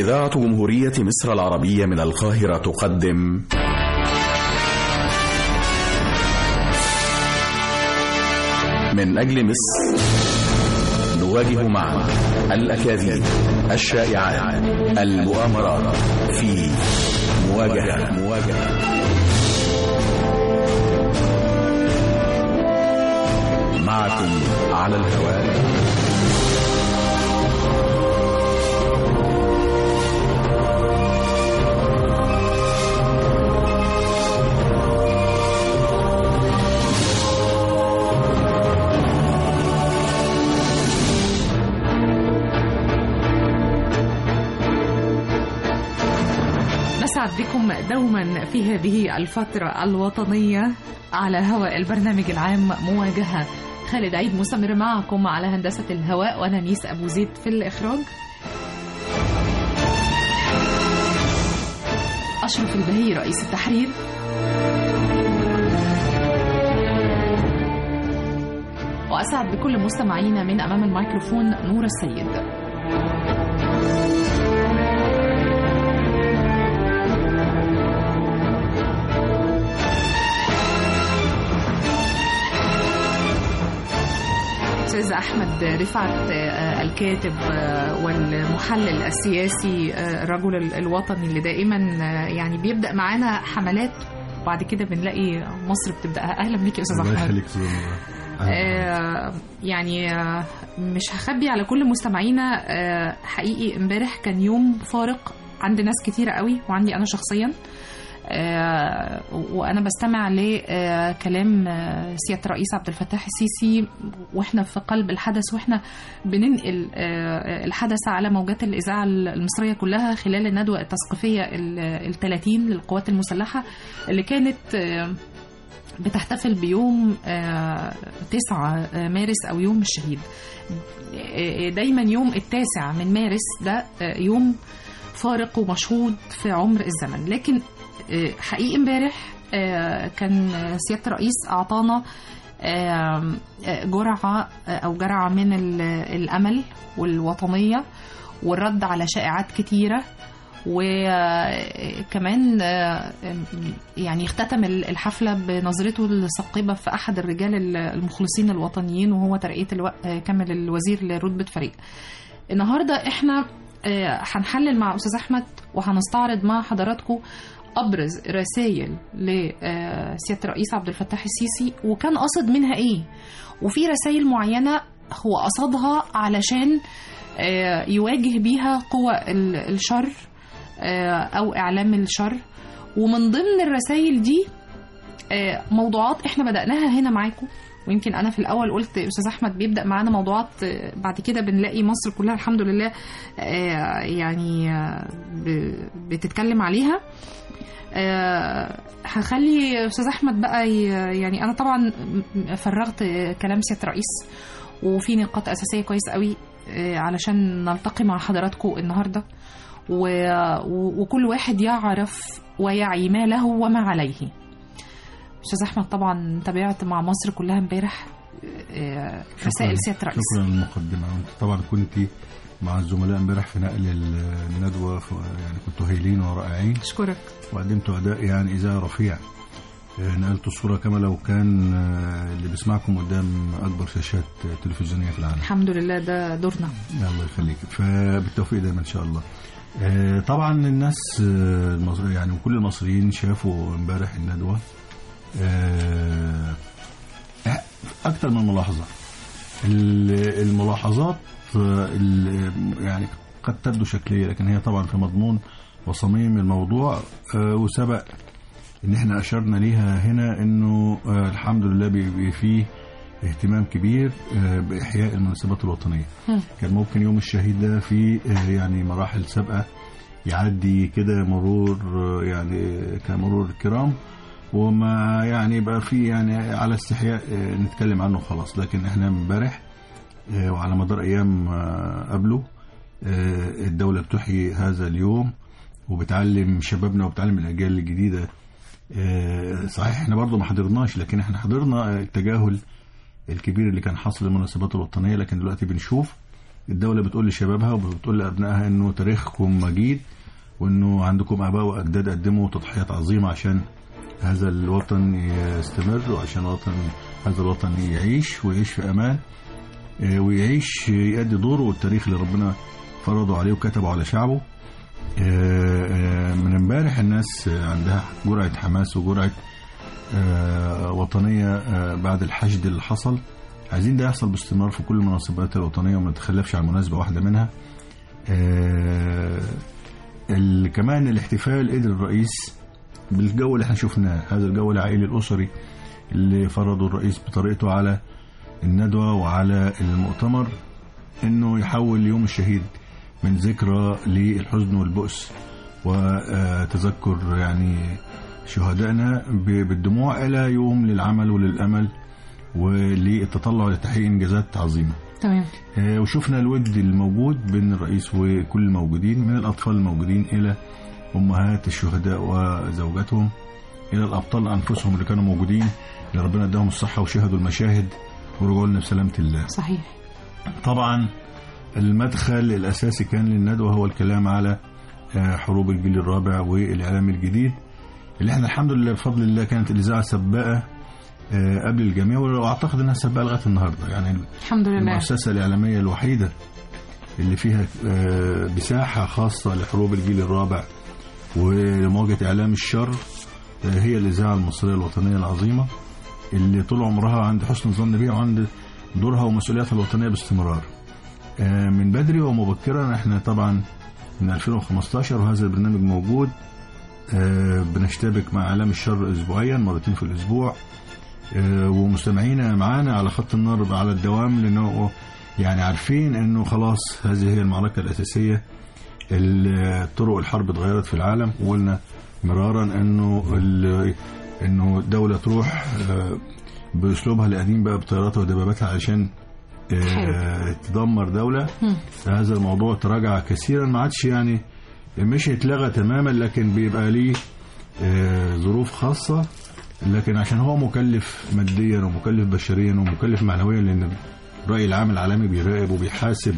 إذاعة جمهورية مصر العربية من القاهرة تقدم من أجل مصر نواجه معا الأكاذيب الشائعات المؤامرات في مواجهة مواجهة معكم على الهواء نسعد بكم دوما في هذه الفترة الوطنية على هواء البرنامج العام مواجهة خالد عيد مستمر معكم على هندسة الهواء وأنا نيس أبو زيد في الإخراج أشرف البهي رئيس التحرير وأسعد بكل مستمعينا من أمام الميكروفون نور السيد الاستاذ احمد رفعت آه، الكاتب آه، والمحلل السياسي آه، الرجل ال- الوطني اللي دائما آه، يعني بيبدا معانا حملات وبعد كده بنلاقي مصر بتبداها اهلا بيك يا استاذ الله احمد يخليك استاذ نور. آه، يعني آه، مش هخبي على كل مستمعينا آه، حقيقي امبارح كان يوم فارق عند ناس كتيرة قوي وعندي انا شخصيا آه، وانا بستمع لكلام سياده الرئيس عبد الفتاح السيسي واحنا في قلب الحدث واحنا بننقل آه، الحدث على موجات الاذاعه المصريه كلها خلال الندوه التثقيفيه ال 30 للقوات المسلحه اللي كانت آه، بتحتفل بيوم آه، 9 مارس أو يوم الشهيد آه، دايما يوم التاسع من مارس ده آه، يوم فارق ومشهود في عمر الزمن لكن آه، حقيقي امبارح آه، كان سيادة الرئيس أعطانا آه، آه، جرعة آه، أو جرعة من ال- الأمل والوطنية والرد على شائعات كتيرة وكمان يعني اختتم الحفلة بنظرته الثقيبة في أحد الرجال المخلصين الوطنيين وهو ترقية الو... كامل الوزير لرتبة فريق النهاردة احنا آه، هنحلل مع أستاذ أحمد وهنستعرض مع حضراتكم أبرز رسائل لسيادة الرئيس عبد الفتاح السيسي وكان قصد منها إيه وفي رسائل معينة هو قصدها علشان آه، يواجه بيها قوى ال- الشر آه، او اعلام الشر ومن ضمن الرسائل دي آه، موضوعات احنا بدأناها هنا معاكم ويمكن انا في الاول قلت استاذ احمد بيبدا معانا موضوعات آه، بعد كده بنلاقي مصر كلها الحمد لله آه، يعني آه، ب- بتتكلم عليها آه، هخلي استاذ احمد بقى ي- يعني انا طبعا م- فرغت آه، كلام سياده الرئيس وفي نقاط اساسيه كويس قوي آه، علشان نلتقي مع حضراتكم النهارده و- و- وكل واحد يعرف ويعي ما له وما عليه استاذ احمد طبعا تابعت مع مصر كلها امبارح آه، رسائل سياده الرئيس شكرا للمقدمه وانت طبعا كنت مع الزملاء امبارح في نقل ال- الندوه ف- يعني كنتوا هايلين ورائعين اشكرك وقدمتوا اداء يعني اذاعي رفيع آه، نقلتوا الصوره كما لو كان آه، اللي بيسمعكم قدام اكبر شاشات تلفزيونيه في العالم الحمد لله ده دورنا الله يخليك فبالتوفيق دايما ان شاء الله آه، طبعا الناس آه، المصري يعني وكل المصريين شافوا امبارح الندوه آه، اكتر من ملاحظه ال- الملاحظات آه، ال- يعني قد تبدو شكليه لكن هي طبعا في مضمون وصميم الموضوع آه، وسبق ان احنا اشرنا ليها هنا انه آه، الحمد لله بي- بي- فيه اهتمام كبير آه، باحياء المناسبات الوطنيه هم. كان ممكن يوم الشهيد ده في آه، يعني مراحل سابقه يعدي كده مرور آه، يعني كمرور الكرام وما يعني يبقى في يعني على استحياء آه، نتكلم عنه خلاص لكن احنا امبارح آه، وعلى مدار ايام آه، قبله آه، الدوله بتحيي هذا اليوم وبتعلم شبابنا وبتعلم الاجيال الجديده آه، صحيح احنا برضو ما حضرناش لكن احنا حضرنا التجاهل الكبير اللي كان حاصل للمناسبات الوطنيه لكن دلوقتي بنشوف الدولة بتقول لشبابها وبتقول لأبنائها إنه تاريخكم مجيد وإنه عندكم آباء وأجداد قدموا تضحيات عظيمة عشان هذا الوطن يستمر وعشان الوطن هذا الوطن يعيش ويعيش في أمان آه، ويعيش يؤدي دوره والتاريخ اللي ربنا فرضه عليه وكتبه على شعبه آه، آه، من امبارح الناس عندها جرعة حماس وجرعة آه، وطنية آه، بعد الحشد اللي حصل عايزين ده يحصل باستمرار في كل المناسبات الوطنية وما نتخلفش عن مناسبة واحدة منها آه، ال- كمان الاحتفال قدر الرئيس بالجو اللي احنا شفناه هذا الجو العائلي الأسري اللي فرضه الرئيس بطريقته على الندوة وعلى المؤتمر انه يحول يوم الشهيد من ذكرى للحزن والبؤس وتذكر يعني شهدائنا ب- بالدموع الى يوم للعمل وللامل وللتطلع لتحقيق انجازات عظيمه. تمام آه، وشفنا الود الموجود بين الرئيس وكل الموجودين من الأطفال الموجودين إلى أمهات الشهداء وزوجاتهم إلى الأبطال أنفسهم اللي كانوا موجودين اللي ربنا اداهم الصحة وشاهدوا المشاهد ورجعوا لنا بسلامة الله صحيح طبعا المدخل الأساسي كان للندوة هو الكلام على آه، حروب الجيل الرابع والإعلام الجديد اللي احنا الحمد لله بفضل الله كانت الإذاعة سباقة آه، قبل الجميع وأعتقد أنها سباقة لغاية النهاردة يعني الحمد لله المؤسسة الإعلامية الوحيدة اللي فيها آه، مساحة خاصة لحروب الجيل الرابع ولمواجهة إعلام الشر آه، هي الإذاعة المصرية الوطنية العظيمة اللي طول عمرها عند حسن الظن بيها وعند دورها ومسؤولياتها الوطنية باستمرار آه، من بدري ومبكرا احنا طبعا من 2015 وهذا البرنامج موجود آه، بنشتبك مع إعلام الشر أسبوعيا مرتين في الأسبوع آه، ومستمعينا معانا على خط النار على الدوام لانه يعني عارفين انه خلاص هذه هي المعركه الاساسيه ال- طرق الحرب اتغيرت في العالم وقلنا مرارا انه ال- انه الدوله تروح آه، باسلوبها القديم بقى بطياراتها ودباباتها عشان آه، تدمر دوله مم. هذا الموضوع تراجع كثيرا ما عادش يعني مش اتلغى تماما لكن بيبقى ليه آه، ظروف خاصة لكن عشان هو مكلف ماديا ومكلف بشريا ومكلف معنويا لان الرأي العام العالمي بيراقب وبيحاسب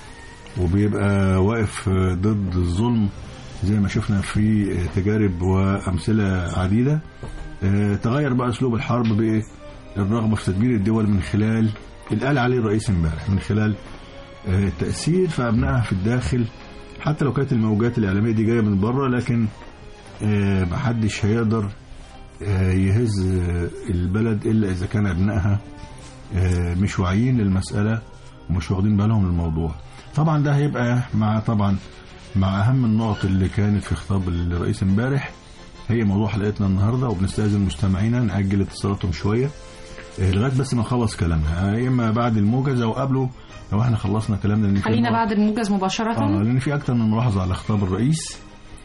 وبيبقى واقف آه، ضد الظلم زي ما شفنا في آه، تجارب وأمثلة عديدة آه، تغير بقى أسلوب الحرب بالرغبة في تدمير الدول من خلال اللي قال عليه الرئيس امبارح من خلال آه، التأثير في أبنائها في الداخل حتى لو كانت الموجات الإعلامية دي جاية من بره لكن آه، محدش هيقدر آه، يهز آه، البلد إلا إذا كان أبنائها آه، مش واعيين للمسألة ومش واخدين بالهم من الموضوع طبعا ده هيبقى مع طبعا مع أهم النقط اللي كانت في خطاب الرئيس امبارح هي موضوع حلقتنا النهارده وبنستأذن مستمعينا نأجل اتصالاتهم شوية آه، لغاية بس ما نخلص كلامنا يا إما بعد الموجز أو قبله لو احنا خلصنا كلامنا لأن في خلينا نقط- بعد الموجز مباشرة اه لان في اكتر من ملاحظه على خطاب الرئيس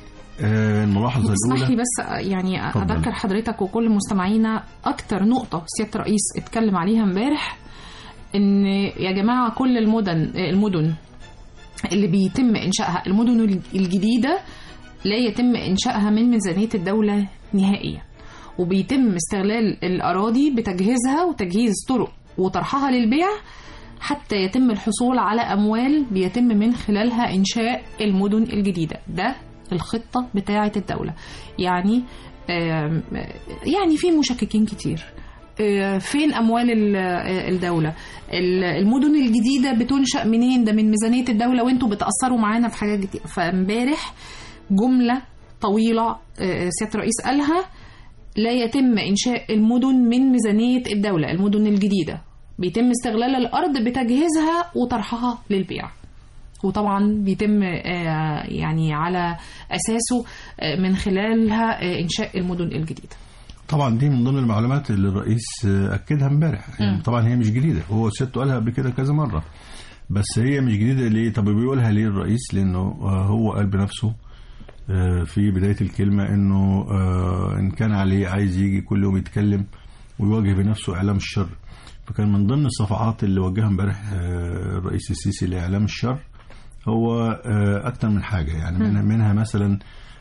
آه الملاحظه اسمح الاولى لي بس يعني اتفضل. اذكر حضرتك وكل مستمعينا اكتر نقطه سياده الرئيس اتكلم عليها امبارح ان يا جماعه كل المدن المدن اللي بيتم انشائها المدن الجديده لا يتم انشائها من ميزانيه الدوله نهائيا وبيتم استغلال الاراضي بتجهيزها وتجهيز طرق وطرحها للبيع حتى يتم الحصول على اموال بيتم من خلالها انشاء المدن الجديده ده الخطه بتاعه الدوله يعني آم، يعني في مشككين كتير آه، فين اموال ال- آه، الدوله ال- المدن الجديده بتنشا منين ده من ميزانيه الدوله وانتوا بتاثروا معانا في حاجات كتير فامبارح جمله طويله آه، سياده الرئيس قالها لا يتم انشاء المدن من ميزانيه الدوله المدن الجديده بيتم استغلال الارض بتجهيزها وطرحها للبيع وطبعا بيتم آه، يعني على اساسه آه، من خلالها آه، انشاء المدن الجديده طبعا دي من ضمن المعلومات اللي الرئيس آه، اكدها امبارح يعني مم. طبعا هي مش جديده هو سيادته قالها قبل كده كذا مره بس هي مش جديده ليه طب بيقولها ليه الرئيس لانه آه، هو قال بنفسه آه، في بدايه الكلمه انه آه، ان كان عليه عايز يجي كل يوم يتكلم ويواجه بنفسه اعلام الشر فكان من ضمن الصفحات اللي وجهها امبارح آه، الرئيس السيسي لاعلام الشر هو آه، اكتر من حاجه يعني منها, منها مثلا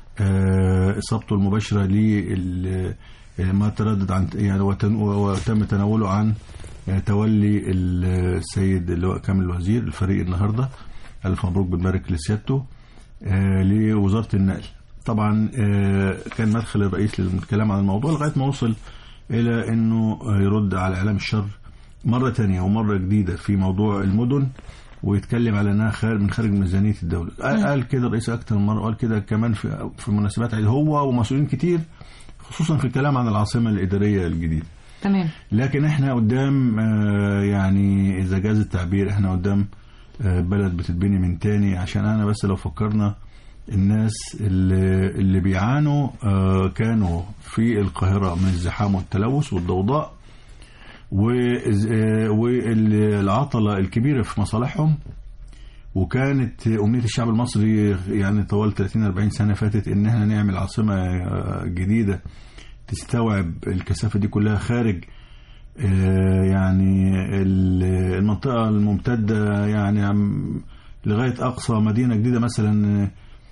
آه، اصابته المباشره لل ما تردد عن يعني وتن- وتم تناوله عن آه، تولي السيد اللواء كامل الوزير الفريق النهارده الف مبروك بنبارك لسيادته آه، لوزاره النقل طبعا آه، كان مدخل الرئيس للكلام عن الموضوع لغايه ما وصل الى انه آه، يرد على اعلام الشر مره تانية ومره جديده في موضوع المدن ويتكلم على انها خارج من خارج ميزانيه الدوله قال قال كده الرئيس اكتر من مره قال كده كمان في في مناسبات عيد هو ومسؤولين كتير خصوصا في الكلام عن العاصمه الاداريه الجديده تمام لكن احنا قدام آه، يعني اذا جاز التعبير احنا قدام آه، بلد بتتبني من تاني عشان انا بس لو فكرنا الناس اللي, اللي بيعانوا آه، كانوا في القاهرة من الزحام والتلوث والضوضاء وإز- آه، والعطلة الكبيرة في مصالحهم وكانت أمنية الشعب المصري يعني طوال 30-40 سنة فاتت إن احنا نعمل عاصمة آه، جديدة تستوعب الكثافة دي كلها خارج آه، يعني ال- المنطقة الممتدة يعني عم- لغاية أقصى مدينة جديدة مثلا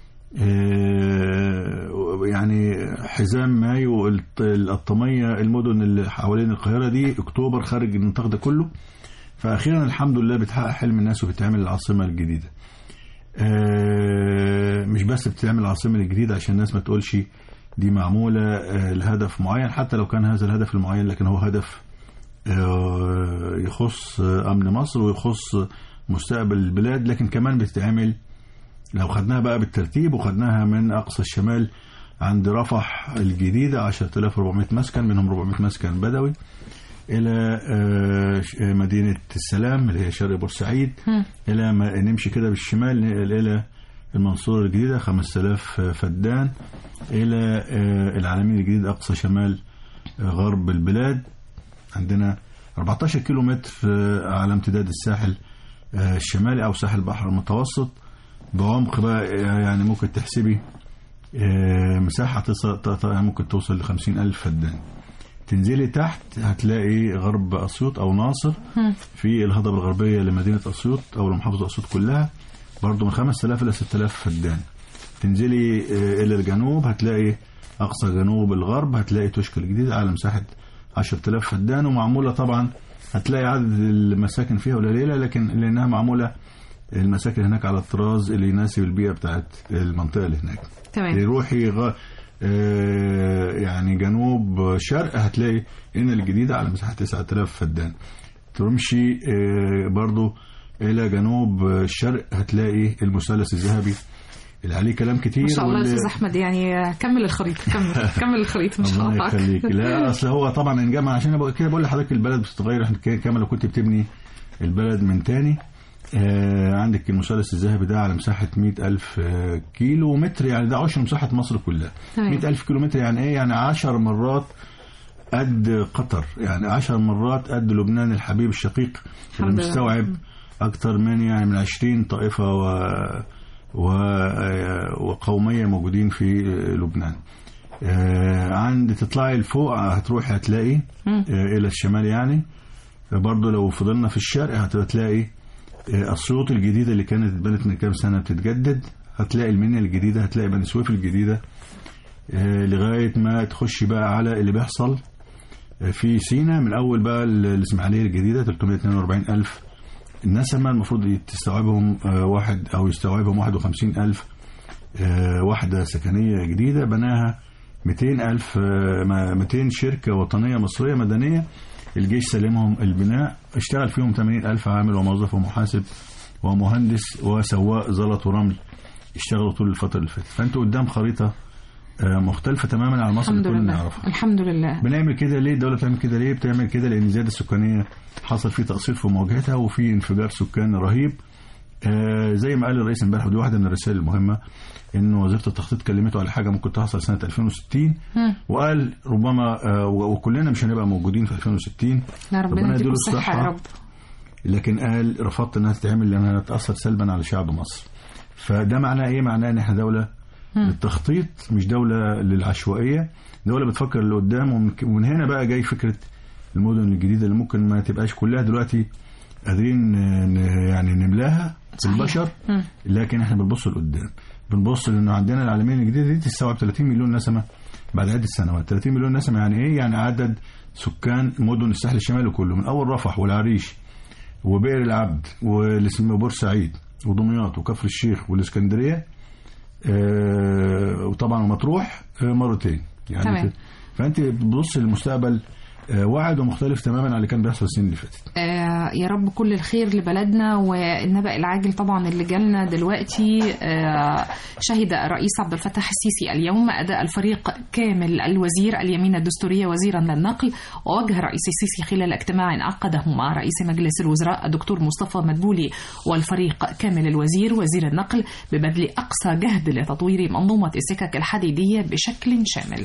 آه، يعني حزام مايو الط- القطامية المدن اللي حوالين القاهرة دي أكتوبر خارج النطاق ده كله فأخيرا الحمد لله بتحقق حلم الناس وبتعمل العاصمة الجديدة آه، مش بس بتعمل العاصمة الجديدة عشان الناس ما تقولش دي معمولة آه، لهدف معين حتى لو كان هذا الهدف المعين لكن هو هدف آه، يخص آه، أمن مصر ويخص مستقبل البلاد لكن كمان بتتعمل لو خدناها بقى بالترتيب وخدناها من أقصى الشمال عند رفح الجديدة 10400 مسكن منهم 400 مسكن بدوي إلى آه، ش- آه، مدينة السلام اللي هي شرق بورسعيد مم. إلى ما نمشي كده بالشمال ننقل إلى المنصورة الجديدة 5000 فدان إلى آه، العالمين الجديد أقصى شمال آه، غرب البلاد عندنا 14 كيلو متر آه، على امتداد الساحل آه، الشمالي أو ساحل البحر المتوسط بعمق بقى آه، يعني ممكن تحسبي آه، مساحة تصل ت- ت- ممكن توصل ل 50 ألف فدان تنزلي تحت هتلاقي غرب أسيوط أو ناصر مم. في الهضبة الغربية لمدينة أسيوط أو لمحافظة أسيوط كلها برضو من 5000 إلى 6000 فدان تنزلي آه، إلى الجنوب هتلاقي أقصى جنوب الغرب هتلاقي توشكا الجديدة على مساحة 10000 فدان ومعمولة طبعا هتلاقي عدد المساكن فيها قليلة لكن لأنها معمولة المساكن هناك على الطراز اللي يناسب البيئة بتاعت المنطقة اللي هناك تمام روحي غ... آه، يعني جنوب شرق هتلاقي هنا الجديدة على مساحة 9000 فدان تمشي آه، برضو إلى جنوب الشرق هتلاقي المثلث الذهبي اللي عليه كلام كتير ما شاء الله يا واللي- استاذ احمد يعني كمل الخريطه كمل كمل الخريطه مش الله هقطعك يخليك لا اصل هو طبعا انجمع عشان أنا بقول- كده بقول لحضرتك البلد بتتغير احنا ك- كما لو كنت بتبني البلد من تاني آه عندك المثلث الذهبي ده على مساحة مئة ألف آه كيلو متر يعني ده عشر مساحة مصر كلها تمام. مئة ألف كيلو متر يعني إيه يعني عشر مرات قد قطر يعني عشر مرات قد لبنان الحبيب الشقيق اللي الحمد لله. مستوعب أكتر من يعني من عشرين طائفة و و وقومية موجودين في لبنان آه، عند تطلعي لفوق هتروحي هتلاقي مم. آه، إلى الشمال يعني برضه لو فضلنا في الشرق هتلاقي آه، أسيوط الجديدة اللي كانت اتبنت من كام سنة بتتجدد هتلاقي المنيا الجديدة هتلاقي بني سويف الجديدة آه، لغاية ما تخش بقى على اللي بيحصل آه، في سينا من أول بقى ال- الإسماعيلية الجديدة 342 ألف النسمة المفروض تستوعبهم آه، واحد أو يستوعبهم 51 ألف آه، وحدة سكنية جديدة بناها 200 ألف آه، ما- 200 شركة وطنية مصرية مدنية الجيش سلمهم البناء اشتغل فيهم 80 ألف عامل وموظف ومحاسب ومهندس وسواق زلط ورمل اشتغلوا طول الفترة اللي فاتت فأنتوا قدام خريطة آه، مختلفة تماما عن مصر الحمد اللي كلنا لله نعرفها الحمد لله بنعمل كده ليه الدولة بتعمل كده ليه بتعمل كده لأن الزيادة السكانية حصل فيه تقصير في مواجهتها وفي انفجار سكاني رهيب آه زي ما قال الرئيس امبارح ودي واحدة من الرسائل المهمة إن وزيرة التخطيط كلمته على حاجة ممكن تحصل سنة 2060 مم. وقال ربما آه و- وكلنا مش هنبقى موجودين في 2060 لا ربنا ربنا يديله يديله الصحه الصحة. يا رب لكن قال رفضت انها تتعمل لانها تاثر سلبا على شعب مصر فده معناه ايه معناه ان احنا دوله مم. للتخطيط مش دوله للعشوائيه دوله بتفكر لقدام ومن ومن هنا بقى جاي فكره المدن الجديده اللي ممكن ما تبقاش كلها دلوقتي قادرين ن- يعني نملاها صحيح. بالبشر مم. لكن احنا بنبص لقدام بنبص لانه عندنا العالمين الجديده دي تستوعب 30 مليون نسمه بعد عده سنوات 30 مليون نسمه يعني ايه يعني عدد سكان مدن الساحل الشمالي كله من اول رفح والعريش وبئر العبد والاسم بورسعيد ودمياط وكفر الشيخ والاسكندريه آه، وطبعا مطروح آه، مرتين يعني تمام. ف- فانت بتبص للمستقبل آه، واعد ومختلف تماما عن اللي كان بيحصل السنين اللي فاتت آه، يا رب كل الخير لبلدنا والنبأ العاجل طبعا اللي جالنا دلوقتي آه، شهد الرئيس عبد الفتاح السيسي اليوم أداء الفريق كامل الوزير اليمين الدستورية وزيرا للنقل ووجه الرئيس السيسي خلال اجتماع عقده مع رئيس مجلس الوزراء الدكتور مصطفى مدبولي والفريق كامل الوزير وزير النقل ببذل أقصى جهد لتطوير منظومة السكك الحديدية بشكل شامل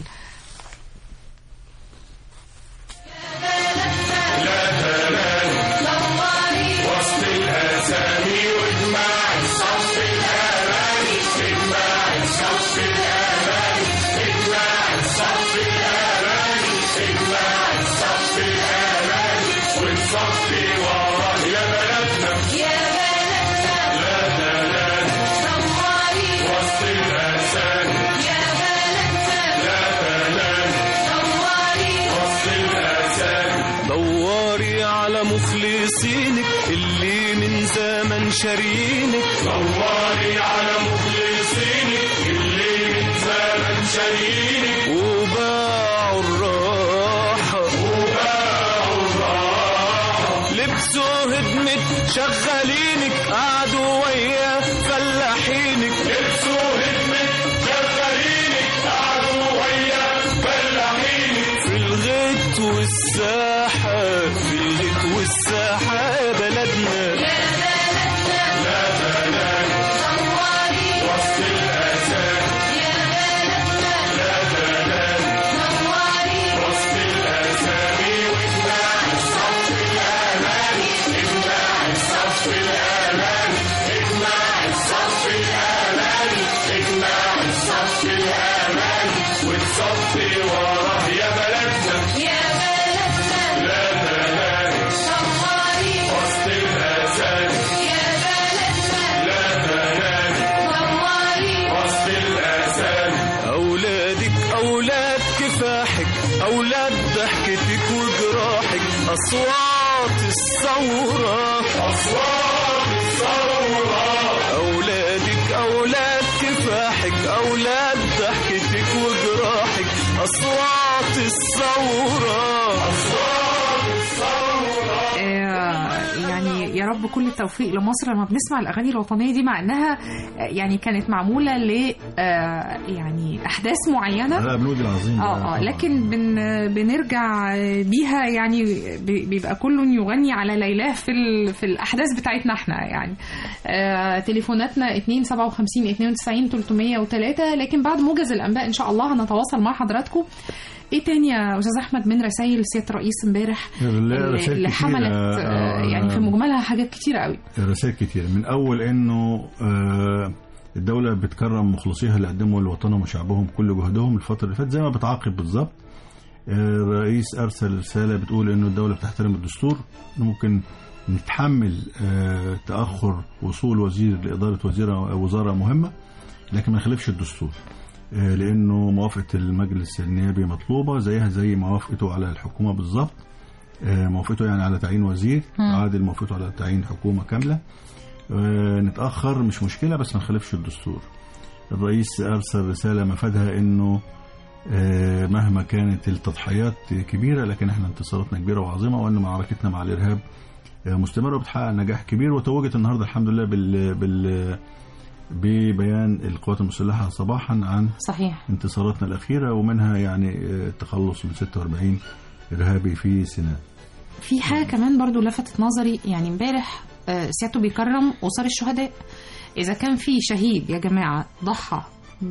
دوري على مخلصينك اللي من زمن شارينك دوري على مخلصينك اللي من زمن شارينك وباعوا الراحة وباعوا الراحة لبسوا هدمة شغالينك قعدوا ويا فلاحينك لبسوا هدمة شغالينك قعدوا ويا فلاحينك في الغيط والساحة في الغيط والساحة يا بلدنا أولادك أولاد كفاحك أولاد ضحكتك وجراحك أصوات الثورة أصوات الثورة أولادك أولاد كفاحك أولاد ضحكتك وجراحك أصوات الثورة أصوات الثورة آه، يعني يا رب كل التوفيق لمصر لما بنسمع الاغاني الوطنيه دي مع انها آه، يعني كانت معموله ل آه، يعني احداث معينه لا بنود العظيم ده اه اه طبعاً. لكن بن بنرجع بيها يعني بي- بيبقى كل يغني على ليلاه في ال... في الاحداث بتاعتنا احنا يعني آه تليفوناتنا 2 57 92 303 لكن بعد موجز الانباء ان شاء الله هنتواصل مع حضراتكم ايه تاني يا استاذ احمد من رسائل سياده الرئيس امبارح لا، اللي, رسائل اللي كتيرة. حملت آه آه، يعني في مجملها حاجات كتيره قوي رسائل كتير من اول انه آه، الدولة بتكرم مخلصيها اللي قدموا لوطنهم وشعبهم كل جهدهم الفترة اللي فاتت زي ما بتعاقب بالظبط آه، الرئيس ارسل رسالة بتقول انه الدولة بتحترم الدستور ممكن نتحمل آه، تأخر وصول وزير لإدارة وزيرة وزارة مهمة لكن ما نخالفش الدستور آه، لأنه موافقة المجلس النيابي مطلوبة زيها زي موافقته على الحكومة بالظبط آه، موافقته يعني على تعيين وزير مم. عادل موافقته على تعيين حكومة كاملة آه، نتأخر مش مشكلة بس ما نخالفش الدستور الرئيس أرسل رسالة مفادها أنه آه، مهما كانت التضحيات كبيرة لكن احنا انتصاراتنا كبيرة وعظيمة وأن معركتنا مع الإرهاب آه، مستمرة وبتحقق نجاح كبير وتوجت النهاردة الحمد لله بال, بال ببيان القوات المسلحة صباحا عن صحيح انتصاراتنا الأخيرة ومنها يعني آه، التخلص من 46 إرهابي في سيناء في حاجه كمان برضو لفتت نظري يعني امبارح آه، سيادته بيكرم اسر الشهداء اذا كان في شهيد يا جماعه ضحى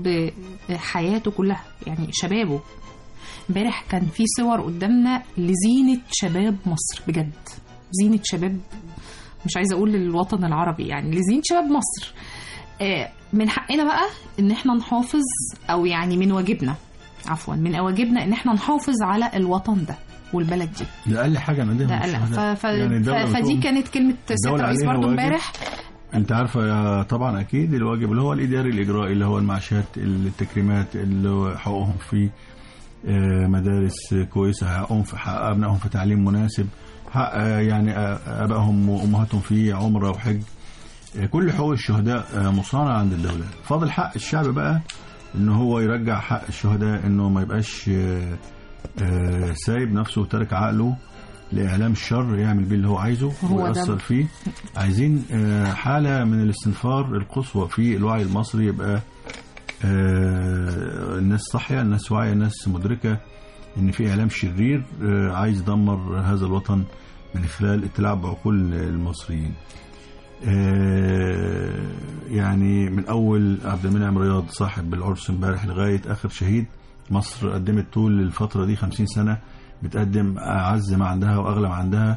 بحياته كلها يعني شبابه امبارح كان في صور قدامنا لزينه شباب مصر بجد زينه شباب مش عايزه اقول للوطن العربي يعني لزينه شباب مصر آه، من حقنا بقى ان احنا نحافظ او يعني من واجبنا عفوا من واجبنا ان احنا نحافظ على الوطن ده والبلد دي ده أقل حاجة نقدمها ده قلق ف... للشهداء. ف... يعني الدولة ف... فدي بتقوم- كانت كلمة سيادة الدولة الرئيس عليها برضو واجب. امبارح انت عارفه يا طبعا اكيد الواجب اللي هو الاداري الاجرائي اللي هو المعاشات التكريمات اللي حقوقهم في آه، مدارس كويسه حقهم في حق ابنائهم في تعليم مناسب حق آه، يعني آه، ابائهم وامهاتهم في عمره وحج آه، كل حقوق الشهداء آه، مصانعة عند الدولة فاضل حق الشعب بقى ان هو يرجع حق الشهداء انه ما يبقاش آه، آه، سايب نفسه وترك عقله لإعلام الشر يعمل بيه اللي هو عايزه هو ده. ويأثر فيه عايزين آه، حالة من الاستنفار القصوى في الوعي المصري يبقى آه، الناس صاحية الناس واعية الناس مدركة ان في اعلام شرير آه، عايز يدمر هذا الوطن من خلال التلاعب بعقول المصريين آه، يعني من اول عبد المنعم رياض صاحب العرس امبارح لغايه اخر شهيد مصر قدمت طول الفتره دي 50 سنه بتقدم اعز ما عندها واغلى ما عندها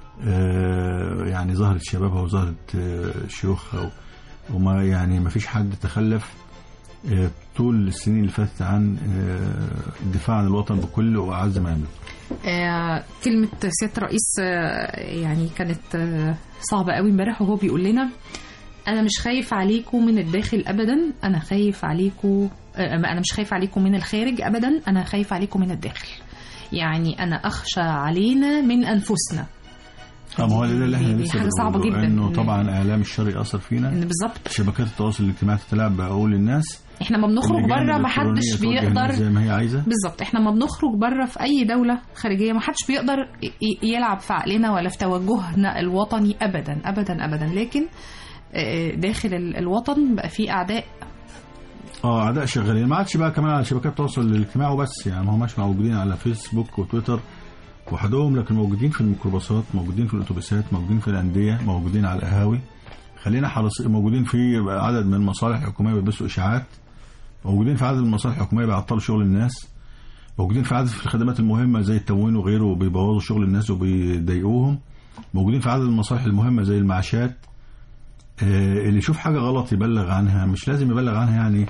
آه، يعني ظهرت شبابها وظهرت آه، شيوخها و- وما يعني ما فيش حد تخلف آه، طول السنين اللي فاتت عن آه، الدفاع عن الوطن بكل واعز ما يملك آه، كلمة سيادة الرئيس آه، يعني كانت آه، صعبة قوي امبارح وهو بيقول لنا أنا مش خايف عليكم من الداخل أبدا أنا خايف عليكم آه، أنا مش خايف عليكم من الخارج أبدا أنا خايف عليكم من الداخل يعني أنا أخشى علينا من أنفسنا اه ما هو ده اللي احنا دي- دي لسه حاجة صعبة بنقوله، جدا. انه طبعا اعلام الشر ياثر فينا إن بالظبط شبكات التواصل الاجتماعي تتلاعب بعقول الناس احنا ما بنخرج اللجان بره ما حدش الإلكترونية توجه الناس بيقدر زي ما هي عايزه بالظبط احنا ما بنخرج بره في اي دوله خارجيه ما حدش بيقدر ي- ي- يلعب في عقلنا ولا في توجهنا الوطني ابدا ابدا ابدا لكن آه، داخل ال- الوطن بقى في اعداء اه اعداء شغالين ما عادش بقى كمان على شبكات التواصل الاجتماعي وبس يعني ما هماش موجودين على فيسبوك وتويتر وحدهم لكن موجودين في الميكروباصات موجودين في الاتوبيسات موجودين في الانديه موجودين على القهاوي خلينا حرص موجودين في عدد من المصالح الحكوميه بيلبسوا اشاعات موجودين في عدد من المصالح الحكوميه بيعطلوا شغل الناس موجودين في عدد في الخدمات المهمه زي التموين وغيره بيبوظوا شغل الناس وبيضايقوهم موجودين في عدد المصالح المهمه زي المعاشات آه، اللي يشوف حاجه غلط يبلغ عنها مش لازم يبلغ عنها يعني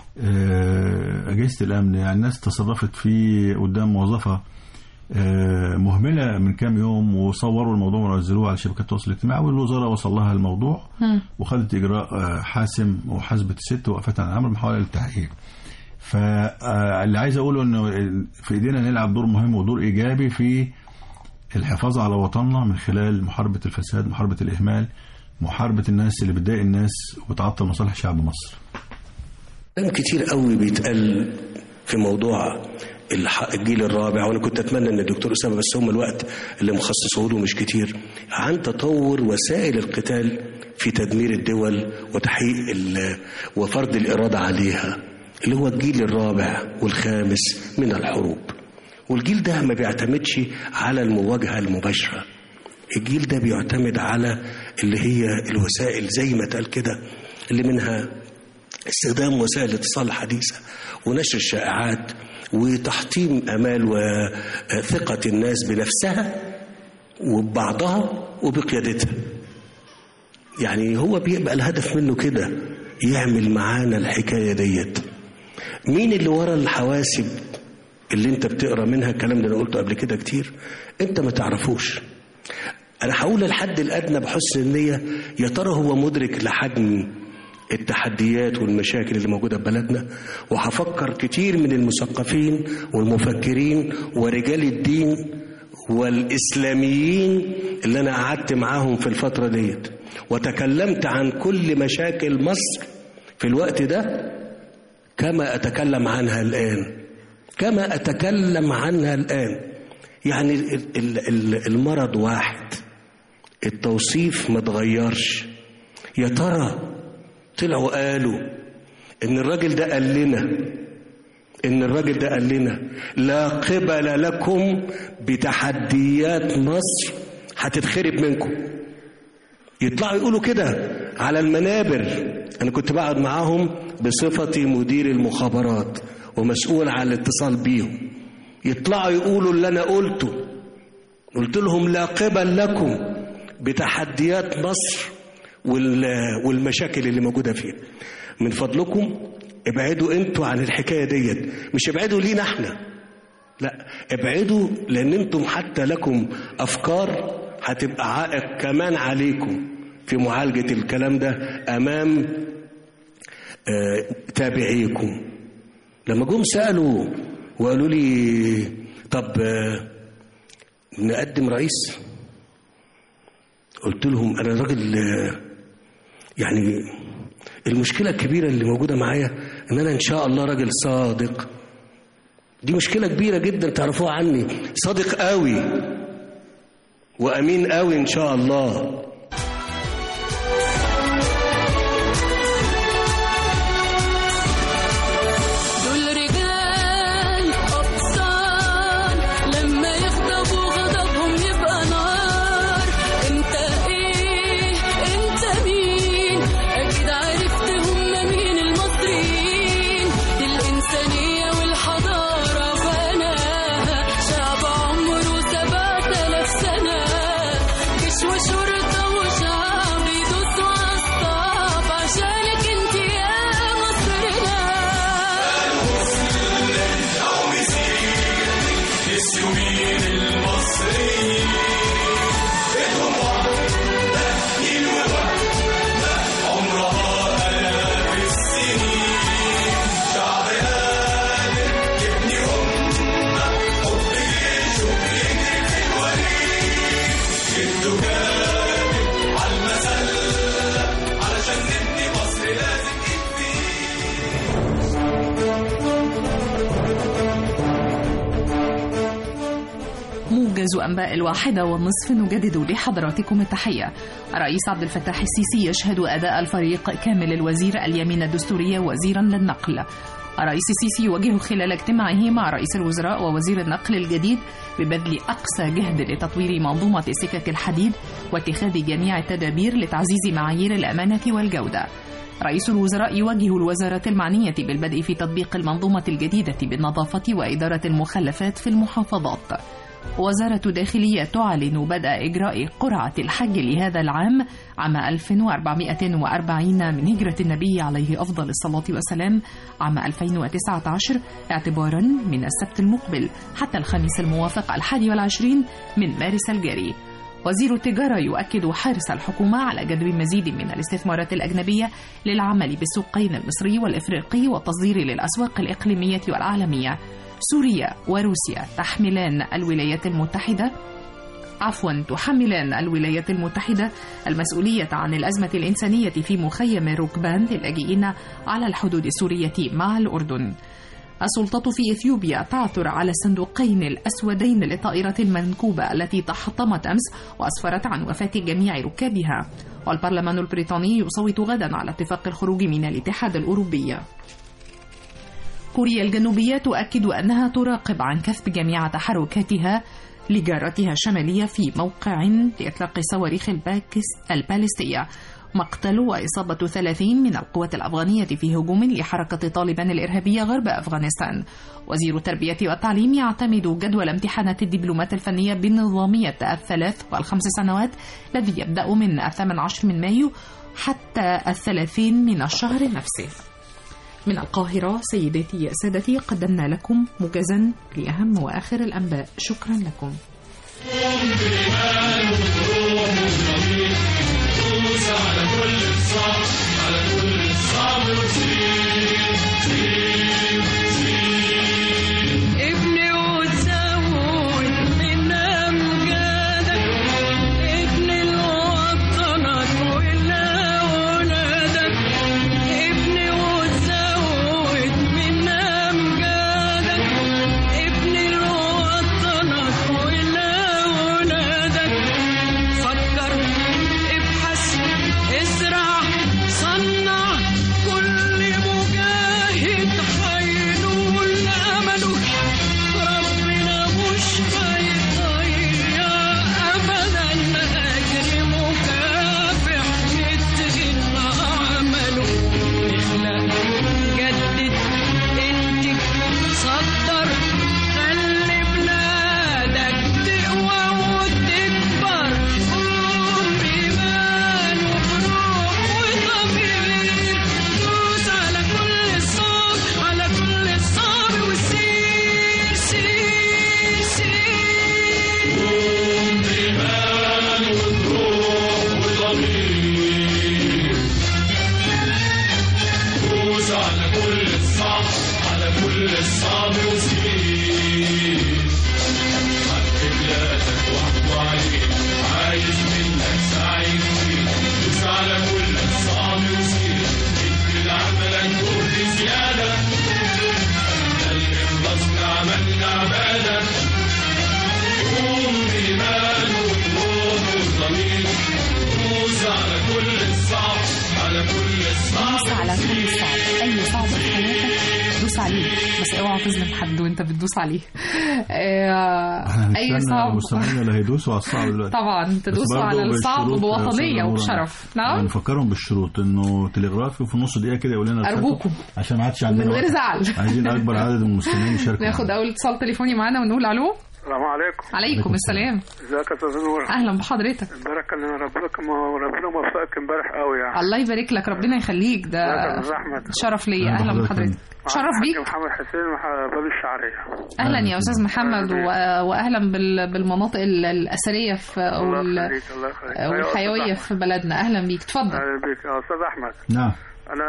آه، اجهزه الامن يعني الناس تصرفت في قدام موظفه آه، مهمله من كام يوم وصوروا الموضوع ونزلوه على شبكات التواصل الاجتماعي والوزاره وصل لها الموضوع وخدت اجراء آه، حاسم وحاسبت الست ووقفت عن الامر محاوله للتحقيق فاللي عايز اقوله انه في ايدينا نلعب دور مهم ودور ايجابي في الحفاظ على وطننا من خلال محاربه الفساد محاربه الاهمال محاربه الناس اللي بتضايق الناس وبتعطل مصالح شعب مصر كلام كتير قوي بيتقال في موضوع الح- الجيل الرابع وانا كنت اتمنى ان الدكتور اسامه بس هم الوقت اللي مخصصه له مش كتير عن تطور وسائل القتال في تدمير الدول وتحقيق ال- وفرض الاراده عليها اللي هو الجيل الرابع والخامس من الحروب والجيل ده ما بيعتمدش على المواجهه المباشره الجيل ده بيعتمد على اللي هي الوسائل زي ما اتقال كده اللي منها استخدام وسائل الاتصال الحديثة ونشر الشائعات وتحطيم امال وثقه الناس بنفسها وببعضها وبقيادتها يعني هو بيبقى الهدف منه كده يعمل معانا الحكايه ديت مين اللي ورا الحواسب اللي انت بتقرا منها الكلام ده انا قلته قبل كده كتير انت ما تعرفوش انا هقول الحد الادنى بحسن النيه يا ترى هو مدرك لحجم التحديات والمشاكل اللي موجوده في بلدنا وهفكر كتير من المثقفين والمفكرين ورجال الدين والاسلاميين اللي انا قعدت معاهم في الفتره ديت وتكلمت عن كل مشاكل مصر في الوقت ده كما اتكلم عنها الان كما اتكلم عنها الان يعني ال- ال- ال- المرض واحد التوصيف ما اتغيرش يا ترى طلعوا قالوا ان الراجل ده قال لنا ان الراجل ده قال لنا لا قبل لكم بتحديات مصر هتتخرب منكم يطلعوا يقولوا كده على المنابر انا كنت بقعد معاهم بصفتي مدير المخابرات ومسؤول عن الاتصال بيهم يطلعوا يقولوا اللي انا قلته قلت لهم لا قبل لكم بتحديات مصر وال- والمشاكل اللي موجوده فيها من فضلكم ابعدوا انتوا عن الحكايه ديت مش ابعدوا لينا احنا لا ابعدوا لان انتم حتى لكم افكار هتبقى عائق كمان عليكم في معالجه الكلام ده امام آه، تابعيكم لما جم سالوا وقالوا لي طب آه، نقدم رئيس قلت لهم انا راجل آه، يعني المشكلة الكبيرة اللي موجودة معايا إن أنا إن شاء الله راجل صادق دي مشكلة كبيرة جدا تعرفوها عني صادق قوي وأمين قوي إن شاء الله دول رجال أبطال لما يغضبوا غضبهم يبقى نار انت ايه انت مين اكيد عرفت هم مين المصريين دي الانسانية والحضارة بناها شعب عمره سبعة آلاف سنة جيش وشرطة وشعب يدوسوا عالصعب عشانك انت يا مصرنا موجز أنباء الواحدة والنصف نجدد لحضراتكم التحية الرئيس عبد الفتاح السيسي يشهد أداء الفريق كامل الوزير اليمين الدستورية وزيرا للنقل الرئيس السيسي يواجه خلال اجتماعه مع رئيس الوزراء ووزير النقل الجديد ببذل أقصى جهد لتطوير منظومة سكك الحديد واتخاذ جميع التدابير لتعزيز معايير الأمانة والجودة رئيس الوزراء يوجه الوزارة المعنية بالبدء في تطبيق المنظومة الجديدة بالنظافة وإدارة المخلفات في المحافظات وزارة داخلية تعلن بدء إجراء قرعة الحج لهذا العام عام 1440 من هجرة النبي عليه أفضل الصلاة والسلام عام 2019 اعتبارا من السبت المقبل حتى الخميس الموافق الحادي والعشرين من مارس الجاري وزير التجارة يؤكد حرص الحكومة على جذب مزيد من الاستثمارات الأجنبية للعمل بالسوقين المصري والإفريقي والتصدير للأسواق الإقليمية والعالمية سوريا وروسيا تحملان الولايات المتحدة عفوا تحملان الولايات المتحدة المسؤولية عن الأزمة الإنسانية في مخيم ركبان للاجئين على الحدود السورية مع الأردن السلطات في إثيوبيا تعثر على الصندوقين الأسودين للطائرة المنكوبة التي تحطمت أمس وأسفرت عن وفاة جميع ركابها والبرلمان البريطاني يصوت غدا على اتفاق الخروج من الاتحاد الأوروبي كوريا الجنوبية تؤكد أنها تراقب عن كثب جميع تحركاتها لجارتها الشمالية في موقع لإطلاق صواريخ الباكس البالستية مقتل وإصابة 30 من القوات الأفغانية في هجوم لحركة طالبان الإرهابية غرب أفغانستان وزير التربية والتعليم يعتمد جدول امتحانات الدبلومات الفنية بالنظامية الثلاث والخمس سنوات الذي يبدأ من الثامن عشر من مايو حتى الثلاثين من الشهر نفسه من القاهرة سيداتي سادتي قدمنا لكم موجزا لأهم وآخر الأنباء شكرا لكم ابني وتزود من أمجادك ابني لوطنك ولأولادك ابني وتزود من أمجادك ابني لوطنك ولأولادك فكر ابحث ازرع صنع كل مجاهد حينول أمله ربنا مش هيضيع أبدا أجر مكافح مثل عمله اخلق جدد انتج صدر خلي بلادك تقوى وتكبر قوم بإيمان وبروح وضمير دوس على كل الصعب على كل الصعب وسير سير سير دوس على كل الصعب على كل الصعب وسير حق بلادك واحكوا عليك عايز منك سعي كتير دوس على كل الصعب دوس عليه بس اوعى تظلم حد وانت بتدوس عليه آه، احنا اي هنستنى صعب مستمعينا اللي هيدوسوا على الصعب دلوقتي طبعا بس تدوسوا برضه على الصعب بالشروط يا بوطنيه أستاذة نورة. وبشرف يعني نعم نفكرهم بالشروط انه تلغرافي وفي نص دقيقه كده يقول لنا رسالته، أرجوكم. عشان ما عادش عندنا من غير وقت. زعل عايزين اكبر عدد من المستمعين يشاركوا ناخد معانا. اول اتصال تليفوني معانا ونقول الو السلام عليكم عليكم السلام ازيك يا استاذ نور اهلا بحضرتك امبارح كان ربنا ربنا موفقك امبارح قوي يعني الله يبارك لك ربنا يخليك ده ازيك يا استاذ احمد شرف ليا أهلا اهلا بحضرتك. بحضرتك شرف معاك بيك محمد حسين مح- باب الشعريه اهلا يا استاذ محمد و- واهلا بال- بالمناطق ال- الاثريه في او الله ال- يخليك الله يخليك او أيوة يا أستاذ الحيويه أحمد. في بلدنا اهلا بيك اتفضل اهلا بيك يا استاذ احمد نعم انا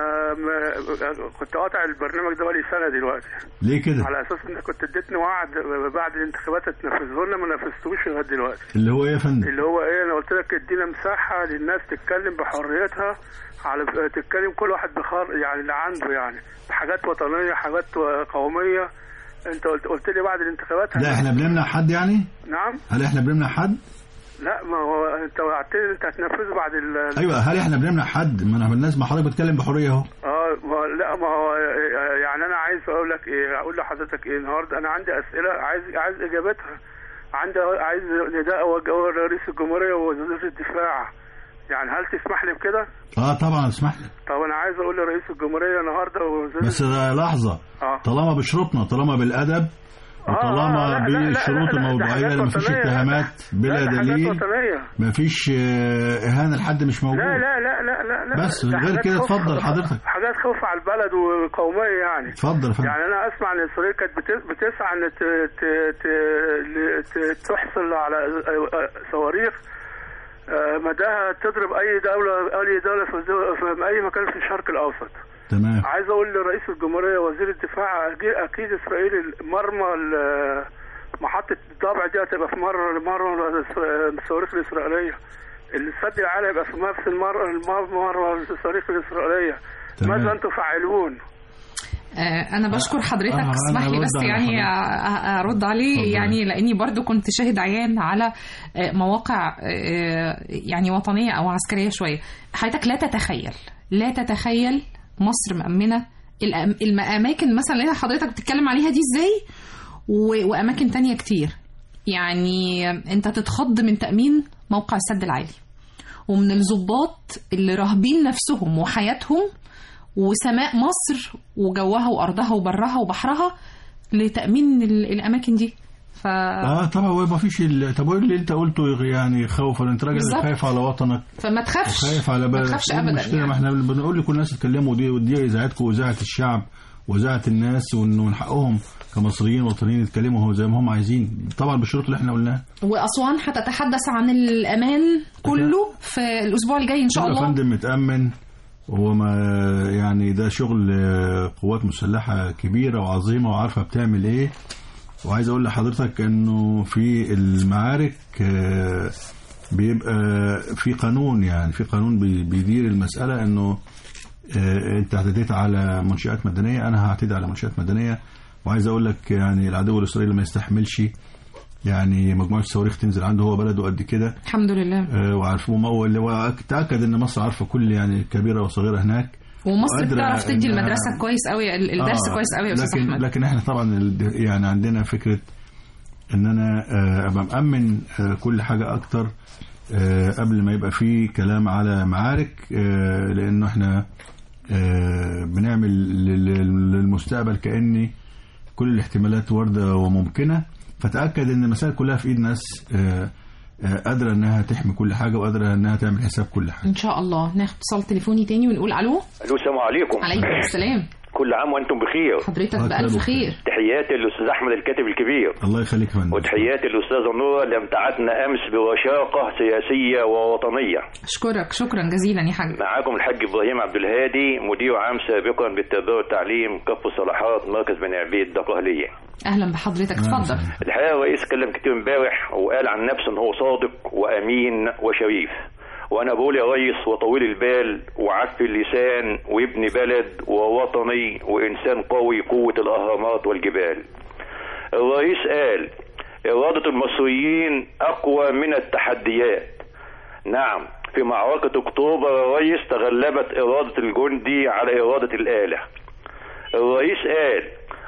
م- كنت قاطع البرنامج ده بقالي سنه دلوقتي ليه كده على اساس انك كنت اديتني وعد بعد الانتخابات تنفذه لنا ما نفذتوش لغايه دلوقتي اللي هو ايه يا فندم اللي هو ايه انا قلت لك ادينا مساحه للناس تتكلم بحريتها على تتكلم كل واحد بخار يعني اللي عنده يعني حاجات وطنيه حاجات قوميه انت قلت قلت لي بعد الانتخابات لا احنا بنمنع حد يعني نعم هل احنا بنمنع حد لا ما هو انت وعدتني انت هتنفذه بعد ال ايوه هل احنا بنمنع حد ما انا الناس ما حضرتك بتتكلم بحريه اهو اه ما هو- لا ما هو يعني انا عايز اقول لك ايه اقول لحضرتك ايه النهارده انا عندي اسئله عايز عايز اجابتها عندي عايز نداء وجه رئيس الجمهوريه ووزير الدفاع يعني هل تسمح لي بكده؟ اه طبعا اسمح لي طب انا عايز اقول لرئيس الجمهوريه النهارده ووزير بس ده لحظه اه طالما بشروطنا طالما بالادب آه، وطالما لا، لا، لا، بالشروط لا، لا، ده الموضوعيه حاجات اللي مفيش وطنية. اتهامات لا، بلا ده حاجات دليل وطنيه مفيش آه، اهانه لحد مش موجود لا لا لا لا لا لا بس ده غير حاجات كده خوف- اتفضل حضرتك. حاجات خوف على البلد وقوميه يعني اتفضل يا فندم يعني انا اسمع ان اسرائيل كانت بت- بتسعى ان ت- ت- ت- ل- ت- تحصل على صواريخ آه، مداها تضرب اي دوله اي دوله في الدول- في اي مكان في الشرق الاوسط تمام عايز اقول لرئيس الجمهوريه وزير الدفاع أكيد- اكيد اسرائيل مرمى ال- محطه الضبع دي هتبقى في مر مرمى الصواريخ الاسرائيليه السد العالي هيبقى في نفس المر مرمى الصواريخ الاسرائيليه تمام. ماذا انتم فاعلون؟ آه، انا بشكر حضرتك آه، أنا اسمح لي هرد بس على يعني حضرتك. أ- ارد عليه اتفضل. يعني لاني برضو كنت شاهد عيان على آه، مواقع آه، يعني وطنيه او عسكريه شويه حضرتك لا تتخيل لا تتخيل مصر مأمنه الأم- الاماكن مثلا اللي حضرتك بتتكلم عليها دي ازاي و- واماكن تانية كتير يعني انت تتخض من تأمين موقع السد العالي ومن الضباط اللي راهبين نفسهم وحياتهم وسماء مصر وجوها وارضها وبرها وبحرها لتامين ال- الاماكن دي ف اه طبعا هو ما فيش ال- طب وايه اللي انت قلته يعني خوفا انت راجل بالظبط. خايف على وطنك فما تخافش وخايف على ما بلدك تخافش إيه ابدا المشكله يعني. ما احنا بنقول لكل الناس اتكلموا دي ودي اذاعتكم واذاعه الشعب واذاعه الناس وانه من حقهم كمصريين وطنيين يتكلموا هو زي ما هم عايزين طبعا بالشروط اللي احنا قلناها واسوان هتتحدث عن الامان كله في الاسبوع الجاي ان شاء كله يا الله فندم متامن وما يعني ده شغل آه، قوات مسلحه كبيره وعظيمه وعارفه بتعمل ايه وعايز اقول لحضرتك انه في المعارك آه، بيبقى في قانون يعني في قانون بي- بيدير المساله انه آه، انت اعتديت على منشات مدنيه انا هعتدي على منشات مدنيه وعايز اقول لك يعني العدو الاسرائيلي ما يستحملش يعني مجموعه صواريخ تنزل عنده هو بلده قد كده الحمد لله آه، وعارفه اللي هو تاكد ان مصر عارفه كل يعني كبيره وصغيره هناك ومصر وقادرة بتعرف تدي إنها- المدرسه كويس قوي ال- الدرس آه، كويس قوي يا استاذ لكن احمد لكن احنا طبعا ال- يعني عندنا فكره ان انا آه، ابقى مامن آه، كل حاجه اكتر آه، قبل ما يبقى في كلام على معارك آه، لانه احنا آه، بنعمل لل- للمستقبل كاني كل الاحتمالات وارده وممكنه فتاكد ان المسائل كلها في ايد ناس آه، آه، قادره انها تحمي كل حاجه وقادره انها تعمل حساب كل حاجه ان شاء الله ناخد اتصال تليفوني تاني ونقول الو الو السلام عليكم عليكم السلام كل عام وانتم بخير حضرتك الله بألف يكرمك. خير تحياتي للاستاذ احمد الكاتب الكبير الله يخليك يا فندم وتحياتي للاستاذه نوره اللي امتعتنا امس برشاقه سياسيه ووطنيه اشكرك شكرا جزيلا يا حاج معاكم الحاج ابراهيم عبد الهادي مدير عام سابقا بالتربيه والتعليم كف صلاحات مركز بني عبيد دقهليه اهلا بحضرتك اتفضل الحقيقه الرئيس اتكلم كتير امبارح وقال عن نفسه ان هو صادق وامين وشريف وانا بقول يا ريس وطويل البال وعف اللسان وابن بلد ووطني وانسان قوي قوه الاهرامات والجبال الرئيس قال اراده المصريين اقوى من التحديات نعم في معركه اكتوبر يا ريس تغلبت اراده الجندي على اراده الاله الرئيس قال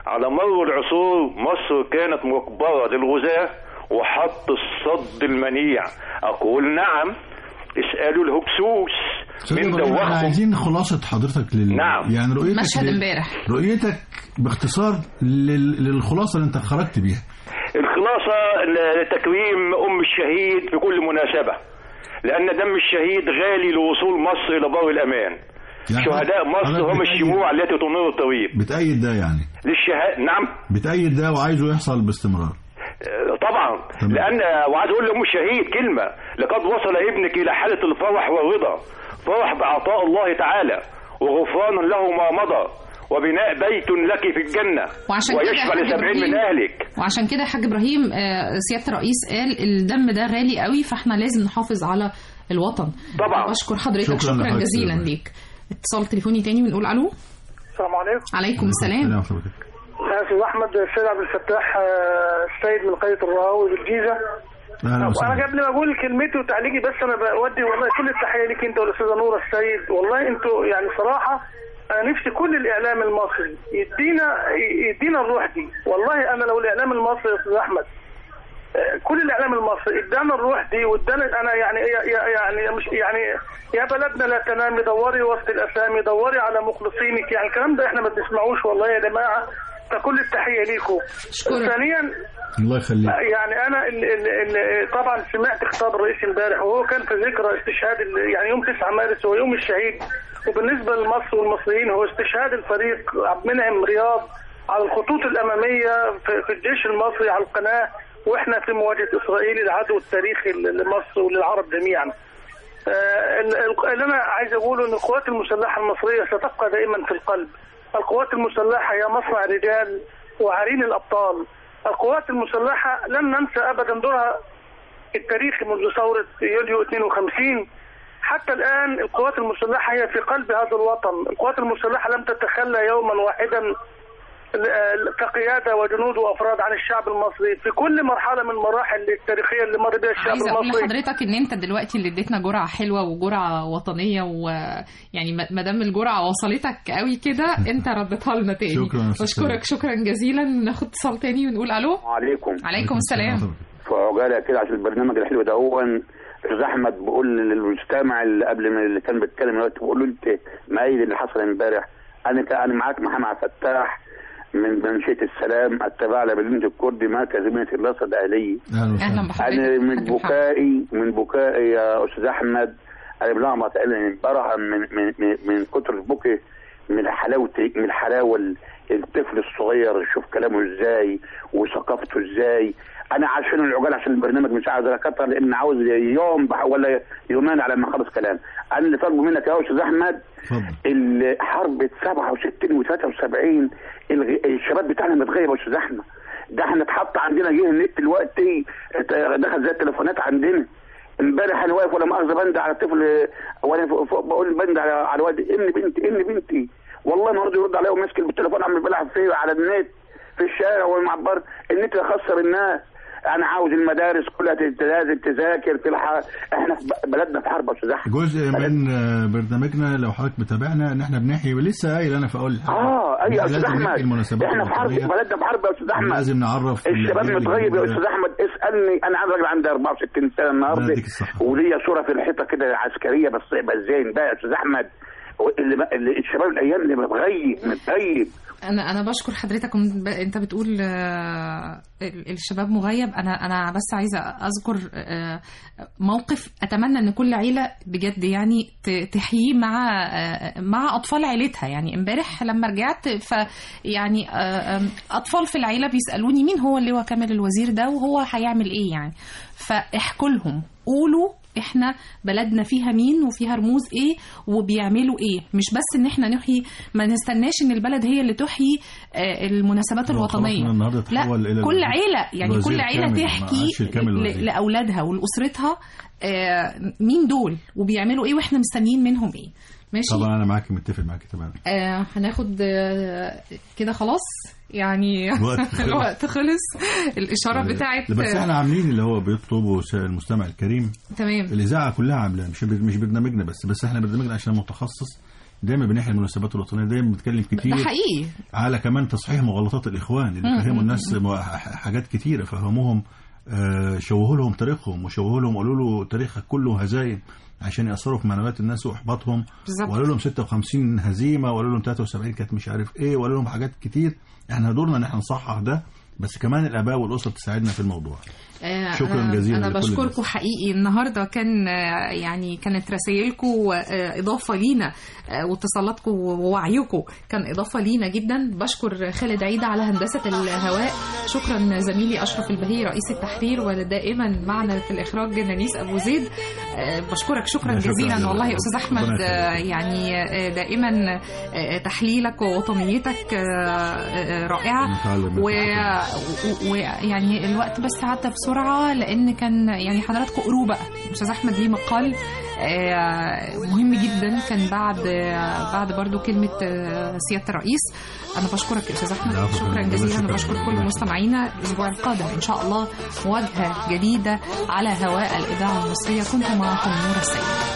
على مر العصور مصر كانت مقبرة للغزاة وحط الصد المنيع أقول نعم اسألوا الهكسوس أستاذ من إبراهيم، احنا دوخهم عايزين خلصة حضرتك لل... نعم. يعني رؤيتك مشهد لل- امبارح رؤيتك باختصار لل... للخلاصة اللي انت خرجت بيها الخلاصة لتكريم أم الشهيد في كل مناسبة لأن دم الشهيد غالي لوصول مصر إلى بر الأمان يعني شهداء مصر حضرتك هم بتأيد- الشموع التي تنير الطريق بتأيد ده يعني للشهادة نعم بتأيد ده وعايزه يحصل باستمرار آه، طبعا تمام. لأن وعايز أقول لأم الشهيد كلمة لقد وصل ابنك إلى حالة الفرح والرضا فرح بعطاء الله تعالى وغفران له ما مضى وبناء بيت لك في الجنة وعشان كده ويشفع يا حاج لسبعين من إبراهيم- أهلك وعشان كده يا حاج ابراهيم آه، سياده الرئيس قال الدم ده غالي قوي فاحنا لازم نحافظ على الوطن طبعا. بشكر حضرتك شكراً شكرا, لحضرتك جزيلا يا ليك اتصال تليفوني تاني ونقول الو السلام عليكم عليكم السلام سلام حضرتك استاذ احمد السيد عبد الفتاح آه، السيد من قريه الرهاوي بالجيزه اهلا وانا وسهلا قبل ما اقول كلمتي وتعليقي بس انا بودي والله كل التحيه ليك انت والاستاذه نوره السيد والله انتوا يعني صراحه انا نفسي كل الاعلام المصري يدينا يدينا الروح دي والله انا لو الاعلام المصري يا استاذ احمد آه، كل الاعلام المصري ادانا الروح دي وادانا انا يعني يعني مش يعني يا بلدنا لا تنامي دوري وسط الاسامي دوري على مخلصينك يعني الكلام ده احنا ما بنسمعوش والله يا جماعه فكل التحيه ليكم أشكرك. ثانيا الله يخليك يعني انا ال ال ال طبعا سمعت خطاب الرئيس امبارح وهو كان في ذكرى استشهاد ال- يعني يوم 9 مارس هو يوم الشهيد وبالنسبه لمصر والمصريين هو استشهاد الفريق عبد المنعم رياض على الخطوط الاماميه في, في الجيش المصري على القناه واحنا في مواجهه اسرائيل العدو التاريخي ل- لمصر وللعرب جميعا. آه، ال- ال- اللي انا عايز اقوله ان القوات المسلحه المصريه ستبقى دائما في القلب. القوات المسلحه هي مصنع رجال وعرين الابطال. القوات المسلحه لن ننسى ابدا دورها التاريخي منذ ثوره يوليو 52 حتى الان القوات المسلحه هي في قلب هذا الوطن، القوات المسلحه لم تتخلى يوما واحدا ل- كقياده وجنود وافراد عن الشعب المصري في كل مرحله من المراحل التاريخيه اللي مر بها الشعب عايزه اقول المصري لحضرتك ان انت دلوقتي اللي اديتنا جرعه حلوه وجرعه وطنيه ويعني ما دام الجرعه وصلتك قوي كده انت رديتها لنا تاني شكراً يا أستاذ بشكرك سيد. شكرا جزيلا ناخد اتصال تاني ونقول الو عليكم عليكم السلام في عجاله كده عشان البرنامج الحلو ده هو استاذ احمد بقول للمستمع اللي قبل ما اللي كان بيتكلم دلوقتي بقول له انت مؤيد اللي حصل امبارح انا ك- انا معاك محمد فتاح من منشيه السلام التابعه لمدينه الكردي مركز مدينه الاسد الاهليه اهلا وسهلا اهلا بحضرتك انا من حاج محمد. بكائي من بكائي يا استاذ احمد انا بلعبط امبارح من من من, من كتر البكي من حلاوتي من الحلاوه ال- الطفل الصغير شوف كلامه ازاي وثقافته ازاي انا عشان العجال عشان البرنامج مش عاوز اكتر لان عاوز يوم بح- ولا يومين على ما اخلص كلام انا اللي طالبه منك يا استاذ احمد اتفضل الحرب 67 و73 الشباب بتاعنا متغيب يا استاذ احمد ده احنا اتحط عندنا جه النت دلوقتي ات- دخل زي التليفونات عندنا امبارح انا واقف ولا مؤاخذه بند على طفل وانا فوق- فوق بقول بند على على واد ابن بنتي ابن بنتي والله ما رضي يرد عليا وماسك بالتليفون عمال بيلعب فيه على النت في الشارع والمعبر النت يخسر الناس انا عاوز المدارس كلها تت- لازم تذاكر تلحق احنا في ب- بلدنا في حرب يا استاذ احمد جزء من آه، برنامجنا لو حضرتك متابعنا ان احنا بنحيي ولسه قايل انا في اول الحلقه اه ايوه يا إحنا استاذ لازم نحيي احمد المناسبات احنا في حرب الوطنية. بلدنا في حرب يا استاذ احمد لازم نعرف الشباب الأجيال متغيب يا الجديدة. استاذ احمد اسالني انا عايز راجل عندي 64 سنه النهارده ربنا يديك الصحة. وليا صوره في الحيطه كده عسكريه بس يبقى ازاي ده يا استاذ احمد اللي بقى- اللي الشباب الايام اللي متغيب متغيب انا انا بشكر حضرتك وم- ب- انت بتقول آه، ال- الشباب مغيب انا انا بس عايزه اذكر آه، موقف اتمنى ان كل عيله بجد يعني ت- تحييه مع آه، مع اطفال عيلتها يعني امبارح لما رجعت ف يعني آه، آم، اطفال في العيله بيسالوني مين هو اللواء كامل الوزير ده وهو هيعمل ايه يعني فاحكوا لهم قولوا احنا بلدنا فيها مين وفيها رموز ايه وبيعملوا ايه مش بس ان احنا نحيي ما نستناش ان البلد هي اللي تحيي آه، المناسبات هو خلاص الوطنيه من النهارده لا تحول إلى كل عيله يعني الوزير كل عيله كامل، ما تحكي عادش الكامل ل- الوزير. لاولادها ولاسرتها آه، مين دول وبيعملوا ايه واحنا مستنيين منهم ايه ماشي طبعا انا معاك متفق معاك تماما آه هناخد آه كده خلاص يعني الوقت خلص. الوقت خلص الاشاره بتاعت بس احنا عاملين اللي هو بيطلبه س- المستمع الكريم تمام الاذاعه كلها عاملاه مش مش برنامجنا بس بس احنا برنامجنا عشان متخصص دايما بنحيي المناسبات الوطنيه دايما بنتكلم كتير ده حقيقي على كمان تصحيح مغالطات الاخوان مم، اللي فهموا مم، الناس م- ح- حاجات كتيره فهموهم آه، شوهوا لهم تاريخهم وشوهوا لهم قالوا له تاريخك كله هزايم عشان ياثروا في معنويات الناس واحباطهم بالظبط. وقالوا لهم 56 هزيمه وقالوا لهم 73 كانت مش عارف ايه وقالوا لهم حاجات كتير احنا دورنا ان احنا نصحح ده بس كمان الاباء والاسر تساعدنا في الموضوع آه، شكراً أنا- جزيلاً انا لكل بشكركم الناس. حقيقي النهارده كان آه، يعني كانت رسائلكم آه، اضافه لينا آه، واتصالاتكم ووعيكم كان اضافه لينا جدا بشكر خالد عيد على هندسه الهواء شكرا زميلي اشرف البهي رئيس التحرير ودائما معنا في الاخراج نانيس ابو زيد آه، بشكرك شكرا لا، شكراً جزيلا جزيلاً. والله يا استاذ احمد ربنا آه، يخليك. يعني آه، دائما آه، تحليلك ووطنيتك آه، آه، رائعه نتعلم و- ويعني الوقت بس عدى بسرعه لان كان يعني حضراتكم قروه بقى استاذ احمد ليه مقال آه، مهم جدا كان بعد آه، بعد برضو كلمه آه، سياده الرئيس انا بشكرك يا استاذ احمد العفو، شكرا ربنا جزيلا يشكرك. وبشكر كل ربنا مستمعينا الاسبوع القادم ان شاء الله مواجهه جديده على هواء الاذاعه المصريه كنت معكم نور السيد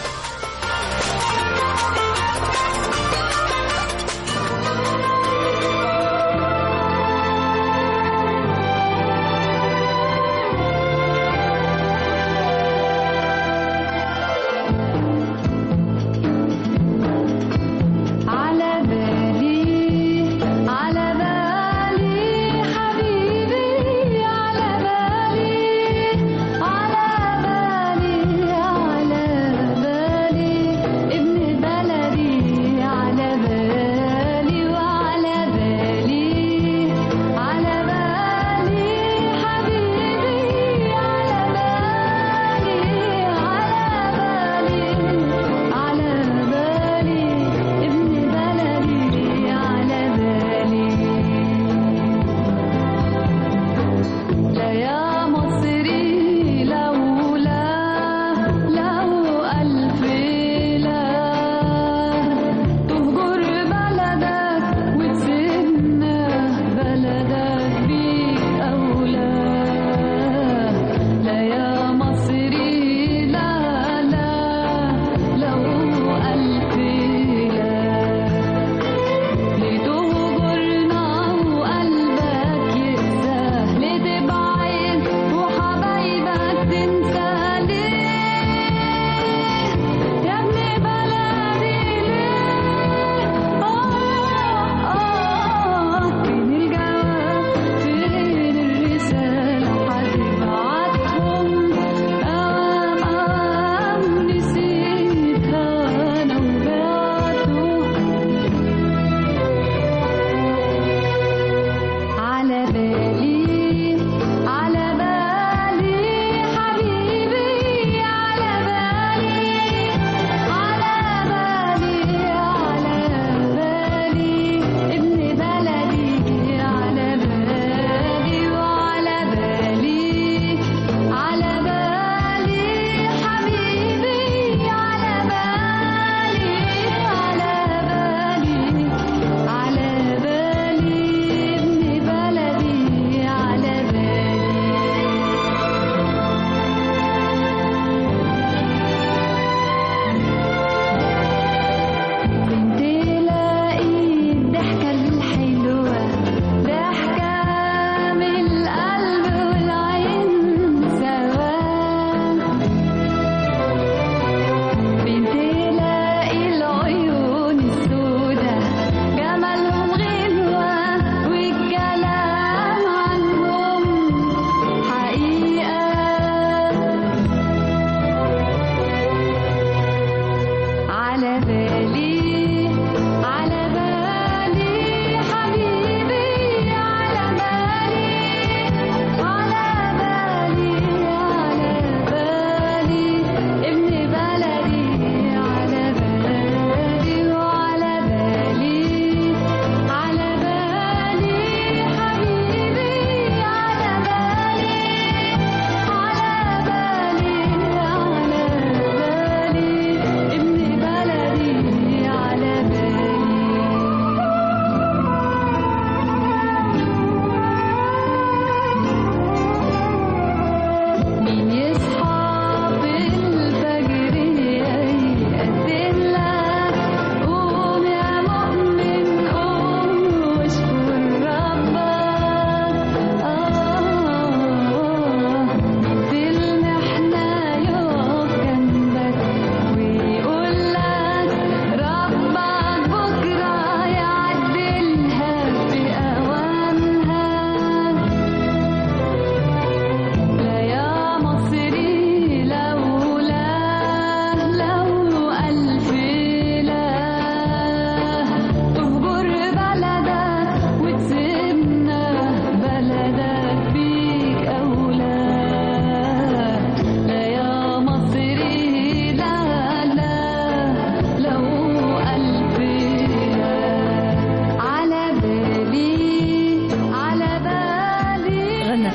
على بالي على بالي حبيبي على بالي على بالي على بالي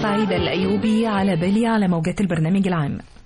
فريدة الأيوبي على بالي على موجات البرنامج العام